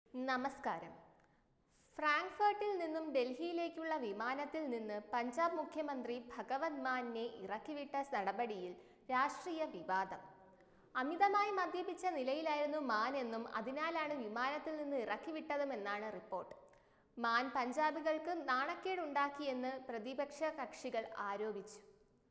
നമസ്കാരം ഫ്രാങ്ക്ഫർട്ടിൽ നിന്നും ഡൽഹിയിലേക്കുള്ള വിമാനത്തിൽ നിന്ന് പഞ്ചാബ് മുഖ്യമന്ത്രി ഭഗവത് മാനിനെ ഇറക്കിവിട്ട നടപടിയിൽ രാഷ്ട്രീയ വിവാദം അമിതമായി മദ്യപിച്ച നിലയിലായിരുന്നു മാൻ എന്നും അതിനാലാണ് വിമാനത്തിൽ നിന്ന് ഇറക്കിവിട്ടതുമെന്നാണ് റിപ്പോർട്ട് മാൻ പഞ്ചാബികൾക്ക് നാണക്കേടുണ്ടാക്കിയെന്ന് പ്രതിപക്ഷ കക്ഷികൾ ആരോപിച്ചു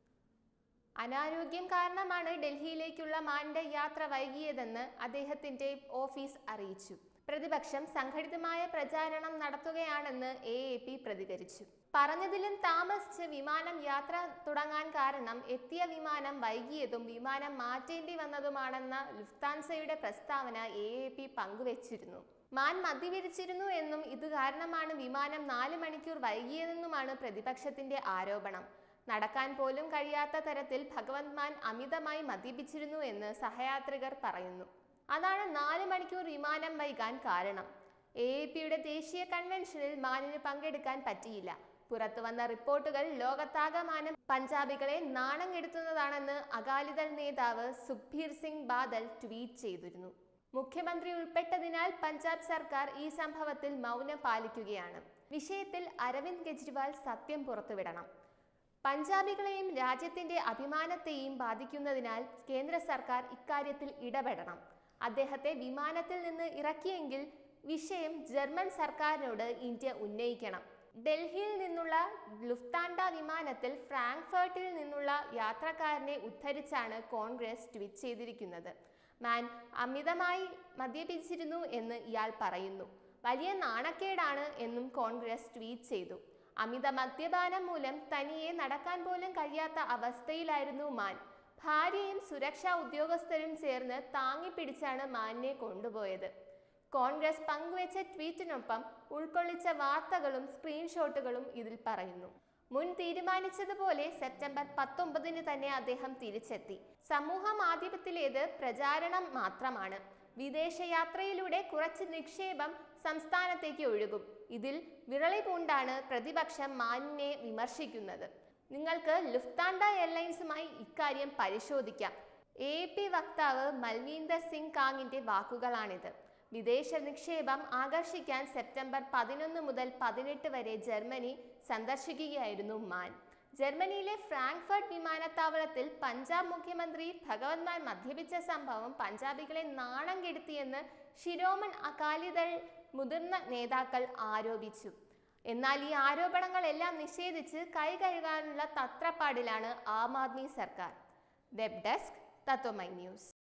അനാരോഗ്യം കാരണമാണ് ഡൽഹിയിലേക്കുള്ള മാന്റെ യാത്ര വൈകിയതെന്ന് അദ്ദേഹത്തിന്റെ ഓഫീസ് അറിയിച്ചു പ്രതിപക്ഷം സംഘടിതമായ പ്രചാരണം നടത്തുകയാണെന്ന് എ എ പി പ്രതികരിച്ചു പറഞ്ഞതിലും താമസിച്ച് വിമാനം യാത്ര തുടങ്ങാൻ കാരണം എത്തിയ വിമാനം വൈകിയതും വിമാനം മാറ്റേണ്ടി വന്നതുമാണെന്ന ലുഫ്താൻസയുടെ പ്രസ്താവന എ എ പി പങ്കുവച്ചിരുന്നു മാൻ മദ്യപിരിച്ചിരുന്നു എന്നും ഇത് കാരണമാണ് വിമാനം നാല് മണിക്കൂർ വൈകിയതെന്നുമാണ് പ്രതിപക്ഷത്തിന്റെ ആരോപണം നടക്കാൻ പോലും കഴിയാത്ത തരത്തിൽ ഭഗവത് മാൻ അമിതമായി മദ്യപിച്ചിരുന്നു എന്ന് സഹയാത്രികർ പറയുന്നു അതാണ് നാല് മണിക്കൂർ വിമാനം വൈകാൻ കാരണം എ എ പിയുടെ ദേശീയ കൺവെൻഷനിൽ മാനിന് പങ്കെടുക്കാൻ പറ്റിയില്ല പുറത്തു വന്ന റിപ്പോർട്ടുകൾ ലോകത്താകമാനം പഞ്ചാബികളെ നാണം കെടുത്തുന്നതാണെന്ന് അകാലിദൾ നേതാവ് സുഖ്ബീർ സിംഗ് ബാദൽ ട്വീറ്റ് ചെയ്തിരുന്നു മുഖ്യമന്ത്രി ഉൾപ്പെട്ടതിനാൽ പഞ്ചാബ് സർക്കാർ ഈ സംഭവത്തിൽ മൗനം പാലിക്കുകയാണ് വിഷയത്തിൽ അരവിന്ദ് കെജ്രിവാൾ സത്യം പുറത്തുവിടണം പഞ്ചാബികളെയും രാജ്യത്തിന്റെ അഭിമാനത്തെയും ബാധിക്കുന്നതിനാൽ കേന്ദ്ര സർക്കാർ ഇക്കാര്യത്തിൽ ഇടപെടണം അദ്ദേഹത്തെ വിമാനത്തിൽ നിന്ന് ഇറക്കിയെങ്കിൽ വിഷയം ജർമ്മൻ സർക്കാരിനോട് ഇന്ത്യ ഉന്നയിക്കണം ഡൽഹിയിൽ നിന്നുള്ള ലുഫ്താൻഡ വിമാനത്തിൽ ഫ്രാങ്ക്ഫർട്ടിൽ നിന്നുള്ള യാത്രക്കാരനെ ഉദ്ധരിച്ചാണ് കോൺഗ്രസ് ട്വീറ്റ് ചെയ്തിരിക്കുന്നത് മാൻ അമിതമായി മദ്യപിച്ചിരുന്നു എന്ന് ഇയാൾ പറയുന്നു വലിയ നാണക്കേടാണ് എന്നും കോൺഗ്രസ് ട്വീറ്റ് ചെയ്തു അമിത മദ്യപാനം മൂലം തനിയെ നടക്കാൻ പോലും കഴിയാത്ത അവസ്ഥയിലായിരുന്നു മാൻ ഭാര്യയും സുരക്ഷാ ഉദ്യോഗസ്ഥരും ചേർന്ന് താങ്ങിപ്പിടിച്ചാണ് മാനിനെ കൊണ്ടുപോയത് കോൺഗ്രസ് പങ്കുവച്ച ട്വീറ്റിനൊപ്പം ഉൾക്കൊള്ളിച്ച വാർത്തകളും സ്ക്രീൻഷോട്ടുകളും ഇതിൽ പറയുന്നു മുൻ തീരുമാനിച്ചതുപോലെ സെപ്റ്റംബർ പത്തൊമ്പതിന് തന്നെ അദ്ദേഹം തിരിച്ചെത്തി സമൂഹ മാധ്യമത്തിലേത് പ്രചാരണം മാത്രമാണ് വിദേശയാത്രയിലൂടെ കുറച്ച് നിക്ഷേപം സംസ്ഥാനത്തേക്ക് ഒഴുകും ഇതിൽ വിരളി പൂണ്ടാണ് പ്രതിപക്ഷം മാനിനെ വിമർശിക്കുന്നത് നിങ്ങൾക്ക് ലുഫ്താൻഡ എയർലൈൻസുമായി ഇക്കാര്യം പരിശോധിക്കാം എ പി വക്താവ് മൽവീന്ദർ സിംഗ് കാങ്ങിന്റെ വാക്കുകളാണിത് വിദേശ നിക്ഷേപം ആകർഷിക്കാൻ സെപ്റ്റംബർ പതിനൊന്ന് മുതൽ പതിനെട്ട് വരെ ജർമ്മനി സന്ദർശിക്കുകയായിരുന്നു മാൻ ജർമ്മനിയിലെ ഫ്രാങ്ക്ഫർട്ട് വിമാനത്താവളത്തിൽ പഞ്ചാബ് മുഖ്യമന്ത്രി ഭഗവത് മാൻ മദ്യപിച്ച സംഭവം പഞ്ചാബികളെ നാണം കെടുത്തിയെന്ന് ശിരോമൺ അകാലിദൾ മുതിർന്ന നേതാക്കൾ ആരോപിച്ചു എന്നാൽ ഈ ആരോപണങ്ങളെല്ലാം നിഷേധിച്ച് കൈ കഴുകാനുള്ള തത്രപ്പാടിലാണ് ആം ആദ്മി സർക്കാർ വെബ് ഡെസ്ക് തത്വമൈ ന്യൂസ്